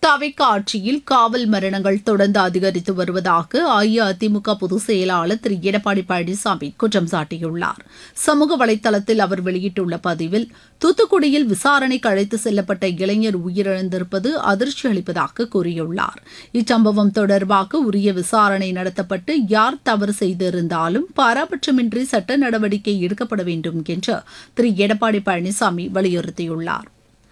தவிக ஆட்சியில் காவல் மரணங்கள் தொடர்ந்து அதிகரித்து வருவதாக அஇஅதிமுக பொதுச் செயலாளர் திரு எடப்பாடி பழனிசாமி குற்றம் சாட்டியுள்ளார் சமூக வலைதளத்தில் அவர் வெளியிட்டுள்ள பதிவில் தூத்துக்குடியில் விசாரணைக்கு அழைத்து செல்லப்பட்ட இளைஞர் உயிரிழந்திருப்பது அதிர்ச்சி அளிப்பதாக கூறியுள்ளார் இச்சம்பவம் தொடர்பாக உரிய விசாரணை நடத்தப்பட்டு யார் தவறு செய்திருந்தாலும் பாராபட்சமின்றி சட்ட நடவடிக்கை எடுக்கப்பட வேண்டும் என்று திரு எடப்பாடி பழனிசாமி வலியுறுத்தியுள்ளார்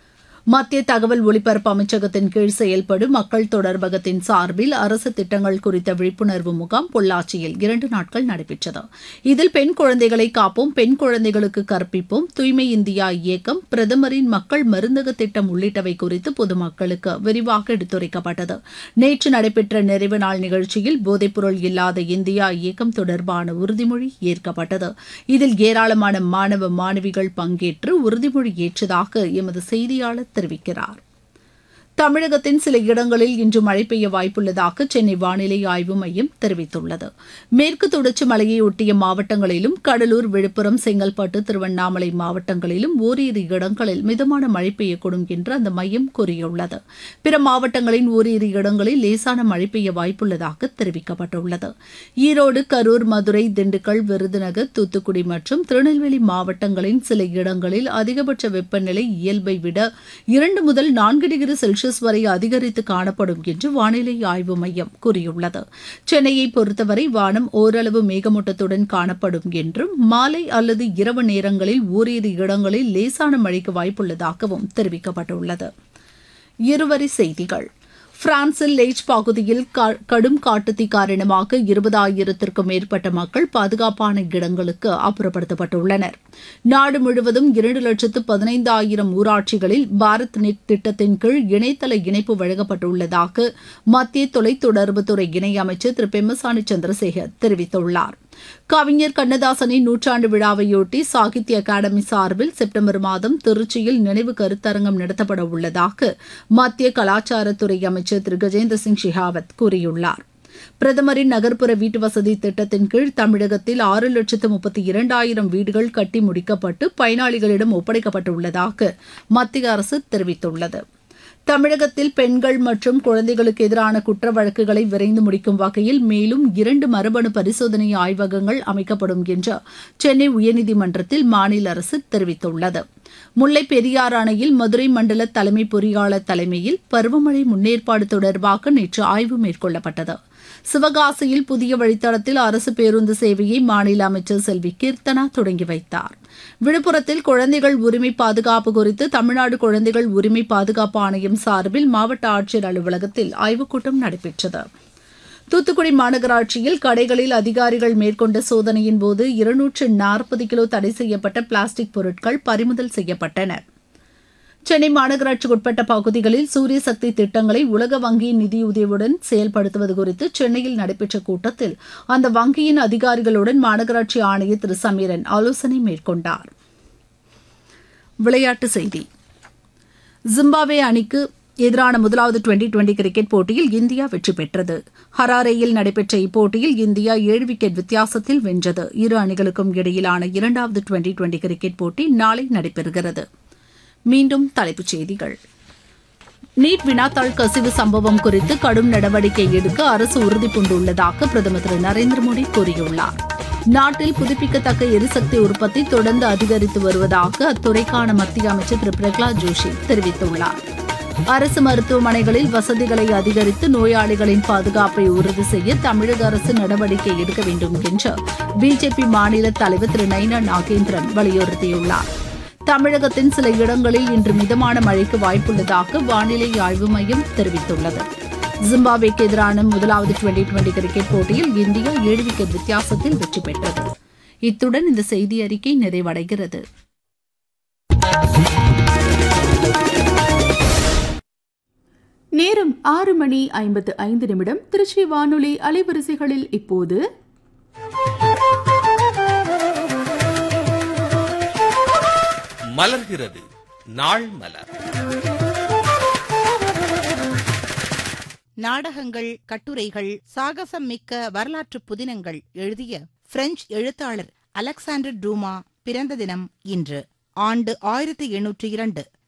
மத்திய தகவல் ஒலிபரப்பு அமைச்சகத்தின் கீழ் செயல்படும் மக்கள் தொடர்பகத்தின் சார்பில் அரசு திட்டங்கள் குறித்த விழிப்புணர்வு முகாம் பொள்ளாச்சியில் இரண்டு நாட்கள் நடைபெற்றது இதில் பெண் குழந்தைகளை காப்போம் பெண் குழந்தைகளுக்கு கற்பிப்போம் தூய்மை இந்தியா இயக்கம் பிரதமரின் மக்கள் மருந்தக திட்டம் உள்ளிட்டவை குறித்து பொதுமக்களுக்கு விரிவாக எடுத்துரைக்கப்பட்டது நேற்று நடைபெற்ற நிறைவு நாள் நிகழ்ச்சியில் போதைப்பொருள் இல்லாத இந்தியா இயக்கம் தொடர்பான உறுதிமொழி ஏற்கப்பட்டது இதில் ஏராளமான மாணவ மாணவிகள் பங்கேற்று உறுதிமொழி ஏற்றதாக எமது செய்தியாளர் தெரிவிக்கிறார் தமிழகத்தின் சில இடங்களில் இன்று மழை பெய்ய வாய்ப்புள்ளதாக சென்னை வானிலை ஆய்வு மையம் தெரிவித்துள்ளது மேற்கு தொடர்ச்சி மலையை ஒட்டிய மாவட்டங்களிலும் கடலூர் விழுப்புரம் செங்கல்பட்டு திருவண்ணாமலை மாவட்டங்களிலும் ஓரிரு இடங்களில் மிதமான மழை பெய்யக்கூடும் என்று அந்த மையம் கூறியுள்ளது பிற மாவட்டங்களின் ஓரிரு இடங்களில் லேசான மழை பெய்ய வாய்ப்புள்ளதாக தெரிவிக்கப்பட்டுள்ளது ஈரோடு கரூர் மதுரை திண்டுக்கல் விருதுநகர் தூத்துக்குடி மற்றும் திருநெல்வேலி மாவட்டங்களின் சில இடங்களில் அதிகபட்ச வெப்பநிலை இயல்பை விட இரண்டு முதல் நான்கு டிகிரி செல்சியஸ் செல்சியஸ் வரை அதிகரித்து காணப்படும் என்று வானிலை ஆய்வு மையம் கூறியுள்ளது சென்னையை பொறுத்தவரை வானம் ஓரளவு மேகமூட்டத்துடன் காணப்படும் என்றும் மாலை அல்லது இரவு நேரங்களில் ஓரிரு இடங்களில் லேசான மழைக்கு வாய்ப்புள்ளதாகவும் தெரிவிக்கப்பட்டுள்ளது இருவரி செய்திகள் பிரான்சில் லேஜ் பகுதியில் கடும் காட்டுத்தீ காரணமாக இருபதாயிரத்திற்கும் மேற்பட்ட மக்கள் பாதுகாப்பான இடங்களுக்கு அப்புறப்படுத்தப்பட்டுள்ளனர் நாடு முழுவதும் இரண்டு லட்சத்து பதினைந்தாயிரம் ஊராட்சிகளில் பாரத் நெட் திட்டத்தின் கீழ் இணையதள இணைப்பு வழங்கப்பட்டுள்ளதாக மத்திய தொலைத்தொடர்புத்துறை இணையமைச்சர் திரு பெம்மசானி சந்திரசேகர் தெரிவித்துள்ளார் கவிஞர் கண்ணதாசனின் நூற்றாண்டு விழாவையொட்டி சாகித்ய அகாடமி சார்பில் செப்டம்பர் மாதம் திருச்சியில் நினைவு கருத்தரங்கம் நடத்தப்பட உள்ளதாக மத்திய கலாச்சாரத்துறை அமைச்சர் திரு கஜேந்திர சிங் ஷெகாவத் கூறியுள்ளார் பிரதமரின் நகர்ப்புற வீட்டு வசதி திட்டத்தின் கீழ் தமிழகத்தில் ஆறு லட்சத்து முப்பத்தி இரண்டாயிரம் வீடுகள் கட்டி முடிக்கப்பட்டு பயனாளிகளிடம் ஒப்படைக்கப்பட்டுள்ளதாக மத்திய அரசு தெரிவித்துள்ளது தமிழகத்தில் பெண்கள் மற்றும் குழந்தைகளுக்கு எதிரான குற்ற வழக்குகளை விரைந்து முடிக்கும் வகையில் மேலும் இரண்டு மரபணு பரிசோதனை ஆய்வகங்கள் அமைக்கப்படும் என்று சென்னை உயர்நீதிமன்றத்தில் மாநில அரசு தெரிவித்துள்ளது முல்லை பெரியாறு அணையில் மதுரை மண்டல தலைமை பொறியாளர் தலைமையில் பருவமழை முன்னேற்பாடு தொடர்பாக நேற்று ஆய்வு மேற்கொள்ளப்பட்டது சிவகாசியில் புதிய வழித்தடத்தில் அரசு பேருந்து சேவையை மாநில அமைச்சர் செல்வி கீர்த்தனா தொடங்கி வைத்தார் விழுப்புரத்தில் குழந்தைகள் உரிமை பாதுகாப்பு குறித்து தமிழ்நாடு குழந்தைகள் உரிமை பாதுகாப்பு ஆணையம் சார்பில் மாவட்ட ஆட்சியர் அலுவலகத்தில் ஆய்வுக் கூட்டம் நடைபெற்றது தூத்துக்குடி மாநகராட்சியில் கடைகளில் அதிகாரிகள் மேற்கொண்ட சோதனையின் போது இருநூற்று நாற்பது கிலோ தடை செய்யப்பட்ட பிளாஸ்டிக் பொருட்கள் பறிமுதல் செய்யப்பட்டன சென்னை மாநகராட்சிக்குட்பட்ட பகுதிகளில் சூரிய சக்தி திட்டங்களை உலக வங்கியின் நிதியுதவியுடன் செயல்படுத்துவது குறித்து சென்னையில் நடைபெற்ற கூட்டத்தில் அந்த வங்கியின் அதிகாரிகளுடன் மாநகராட்சி ஆணையர் திரு சமீரன் ஆலோசனை மேற்கொண்டார் விளையாட்டுச் செய்தி ஜிம்பாப்வே அணிக்கு எதிரான முதலாவது டுவெண்டி டுவெண்டி கிரிக்கெட் போட்டியில் இந்தியா வெற்றி பெற்றது ஹராரேயில் நடைபெற்ற இப்போட்டியில் இந்தியா ஏழு விக்கெட் வித்தியாசத்தில் வென்றது இரு அணிகளுக்கும் இடையிலான இரண்டாவது டுவெண்டி டுவெண்டி கிரிக்கெட் போட்டி நாளை நடைபெறுகிறது மீண்டும் தலைப்புச் செய்திகள் நீட் வினாத்தாள் கசிவு சம்பவம் குறித்து கடும் நடவடிக்கை எடுக்க அரசு உறுதிபூண்டுள்ளதாக பிரதமர் திரு நரேந்திர மோடி கூறியுள்ளார் நாட்டில் புதுப்பிக்கத்தக்க எரிசக்தி உற்பத்தி தொடர்ந்து அதிகரித்து வருவதாக அத்துறைக்கான மத்திய அமைச்சர் திரு பிரகலாத் ஜோஷி தெரிவித்துள்ளார் அரசு மருத்துவமனைகளில் வசதிகளை அதிகரித்து நோயாளிகளின் பாதுகாப்பை உறுதி செய்ய தமிழக அரசு நடவடிக்கை எடுக்க வேண்டும் என்று பிஜேபி மாநில தலைவர் திரு நைனா நாகேந்திரன் வலியுறுத்தியுள்ளார் தமிழகத்தின் சில இடங்களில் இன்று மிதமான மழைக்கு வாய்ப்புள்ளதாக வானிலை ஆய்வு மையம் தெரிவித்துள்ளது ஜிம்பாப்வேக்கு எதிரான முதலாவது டுவெண்டி டுவெண்டி கிரிக்கெட் போட்டியில் இந்தியா ஏழு விக்கெட் வித்தியாசத்தில் வெற்றி பெற்றது இத்துடன் இந்த செய்தி அறிக்கை நிறைவடைகிறது நேரம் ஆறு மணி ஐம்பத்து ஐந்து நிமிடம் திருச்சி வானொலி அலைவரிசைகளில் இப்போது மலர்கிறது நாள் மலர் நாடகங்கள் கட்டுரைகள் சாகசம் மிக்க வரலாற்று புதினங்கள் எழுதிய பிரெஞ்சு எழுத்தாளர் அலெக்சாண்டர் டூமா பிறந்த தினம் இன்று ஆண்டு ஆயிரத்தி எண்ணூற்றி இரண்டு